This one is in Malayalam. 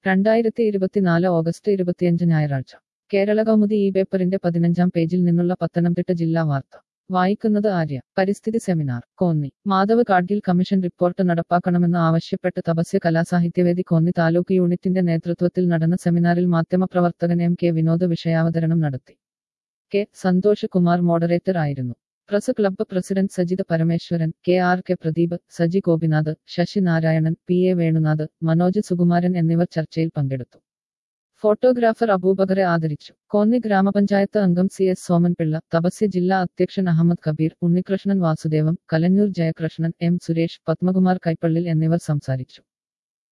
രണ്ടായിരത്തി ഇരുപത്തിനാല് ഓഗസ്റ്റ് ഇരുപത്തിയഞ്ച് ഞായറാഴ്ച കേരള കൗമുദി ഈ പേപ്പറിന്റെ പതിനഞ്ചാം പേജിൽ നിന്നുള്ള പത്തനംതിട്ട ജില്ലാ വാർത്ത വായിക്കുന്നത് ആര്യ പരിസ്ഥിതി seminar Konni Madhav Gadgil commission report നടപ്പാക്കണമെന്ന് ആവശ്യപ്പെട്ട് തപസ്യ കലാസാഹിത്യവേദി കോന്നി താലൂക്ക് യൂണിറ്റിന്റെ നേതൃത്വത്തിൽ നടന്ന സെമിനാറിൽ മാധ്യമപ്രവർത്തകൻ എം കെ വിനോദ് വിഷയാവതരണം നടത്തി കെ സന്തോഷ് കുമാർ മോഡറേറ്റർ ആയിരുന്നു press club president Sajith Parameswaran K R K Pradeep Saji Gopinath Sasi Narayanan P A Venunath Manoj Sukumaran എന്നിവർ ചർച്ചയിൽ പങ്കെടുത്തു ഫോട്ടോഗ്രാഫർ അബൂബക്കറെ ആദരിച്ചു കോന്നി ഗ്രാമപഞ്ചായത്ത് അംഗം സി എസ് സോമൻപിള്ള തപസ്യ ജില്ലാ അധ്യക്ഷൻ അഹമ്മദ് കബീർ ഉണ്ണികൃഷ്ണൻ വാസുദേവം കലഞ്ഞൂർ ജയകൃഷ്ണൻ എം സുരേഷ് പത്മകുമാർ കൈപ്പള്ളിൽ എന്നിവർ സംസാരിച്ചു